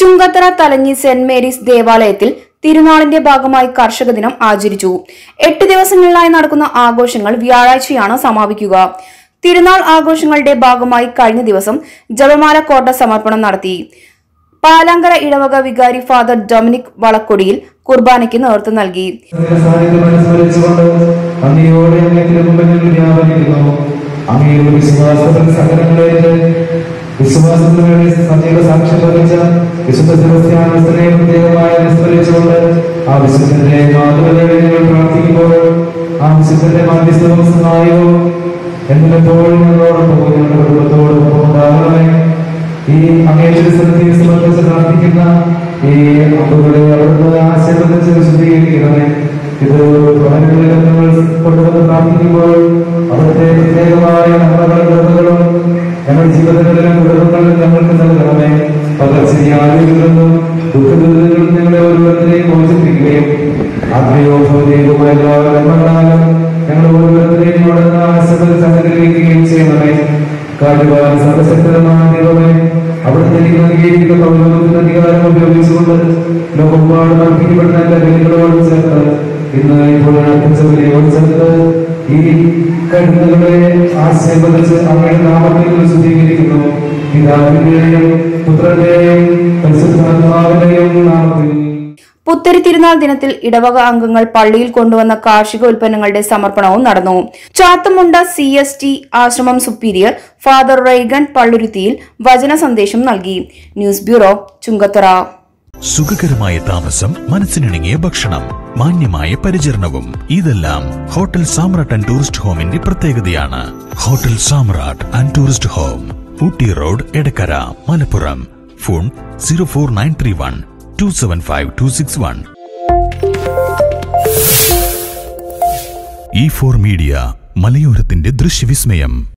Chungathara തലഞ്ഞി saint Mary's ദേവാലയത്തിൽ തിരുനാളിന്റെ ഭാഗമായി കർഷക ദിനം ആചരിച്ചു എട്ട് ദിവസങ്ങളിലായി നടക്കുന്ന ആഘോഷങ്ങൾ വ്യാഴാഴ്ചയാണ് സമാപിക്കുക തിരുനാൾ ആഘോഷങ്ങളുടെ ഭാഗമായി കഴിഞ്ഞ ദിവസം ജപമാല കോട്ട സമർപ്പണം നടത്തി പാലാങ്കര ഇടവക വികാരി ഫാദർ ഡൊമിനിക് വളക്കൊടിയിൽ കുർബാനയ്ക്ക് നേതൃത്വം നൽകി സാന്നിധ്യം അനുസ്മരിച്ചുകൊണ്ട് അങ്ങയോടെ അങ്ങേ തിരുമുമ്പിൽ വ്യാപരിക്കുന്നു അങ്ങയുടെ വിശ്വാസത്തിൽ സകലങ്ങളേറ്റ് വിശ്വാസത്തിന് വേണ്ടി സജീവ സാക്ഷ്യം വഹിച്ച വിശുദ്ധ സെബസ്ത്യാനോസിനെ പ്രത്യേകമായി അനുസ്മരിച്ചുകൊണ്ട് ആ വിശുദ്ധന്റെ മാതൃകയെ ഞങ്ങൾ പ്രാർത്ഥിക്കുമ്പോൾ ആ വിശുദ്ധന്റെ മധ്യസ്ഥവും സഹായവും എന്നെപ്പോഴും ഞങ്ങളോടൊപ്പം ഞങ്ങളുടെ കുടുംബത്തോടൊപ്പം ഉണ്ടാകണമേ ഈ അങ്ങയുടെ സ്ഥലത്തിൽ സമർപ്പിച്ച് പ്രാർത്ഥിക്കുന്ന ഈ അമ്പുകളെ അവിടുന്ന് ആശീർവദിച്ച് വിശുദ്ധീകരിക്കണമേ ഇത് ഭവനങ്ങളിൽ നമ്മൾ കൊണ്ടുവന്ന് പ്രാർത്ഥിക്കുമ്പോൾ അവിടുത്തെ പ്രത്യേകമായ നന്മകളും കൃപകളും ഞങ്ങളുടെ ജീവിതങ്ങളിലും കുടുംബങ്ങളിലും ഞങ്ങൾക്ക് നൽകണമേ പകർച്ചയാളുകളിലും ദുഃഖദുരിതങ്ങളും ഞങ്ങളെ ഓരോരുത്തരെയും മോചിപ്പിക്കുകയും ആത്മീയോ ഭൗതികവുമായ എല്ലാ നന്മകളാലും ഞങ്ങൾ ഓരോരുത്തരെയും അവിടുന്ന് ആശീർവദിച്ച് അനുഗ്രഹിക്കുകയും ചെയ്യണമേ കാര്യമായ സർവശക്തരമായ ദൈവമേ അവിടുത്തെ എനിക്ക് നൽകിയിരിക്കുന്ന പൗരോഹിത്യ അധികാരം ഉപയോഗിച്ചുകൊണ്ട് ലോകമെമ്പാടും അർപ്പിക്കപ്പെടുന്ന എല്ലാ ബലികളോട് ചേർത്ത് ഇന്ന് ഇപ്പോൾ അർപ്പിച്ച ബലിയോട് ചേർത്ത് ഈ കരുതലുകളെ ആശീർവദിച്ച് അങ്ങയുടെ നാമത്തിൽ വിശുദ്ധീകരിക്കുന്നു പിതാവിന്റെയും പുത്രന്റെയും പരിശുദ്ധാത്മാവിന്റെയും നാമത്തിൽ പുത്തരി തിരുനാൾ ദിനത്തിൽ ഇടവക അംഗങ്ങൾ പള്ളിയിൽ കൊണ്ടുവന്ന കാർഷിക ഉൽപ്പന്നങ്ങളുടെ സമർപ്പണവും നടന്നു ചാത്തമുണ്ട സി എസ് ടി ആശ്രമം സുപ്പീരിയർ ഫാദർ റൈഗൻ പള്ളുരുത്തിയിൽ വചന സന്ദേശം നൽകി ന്യൂസ് ബ്യൂറോ ചുങ്കത്തറ സുഖകരമായ താമസം മനസ്സിനിണങ്ങിയ ഭക്ഷണം മാന്യമായ പരിചരണവും ഇതെല്ലാം ഹോട്ടൽ സാമ്രാട്ട് ആൻഡ് ടൂറിസ്റ്റ് ഹോമിന്റെ പ്രത്യേകതയാണ് hotel Samrat and tourist home Ooty road Edakkara Malappuram phone zero four nine three one two seven five two six one E four media മലയോരത്തിന്റെ ദൃശ്യവിസ്മയം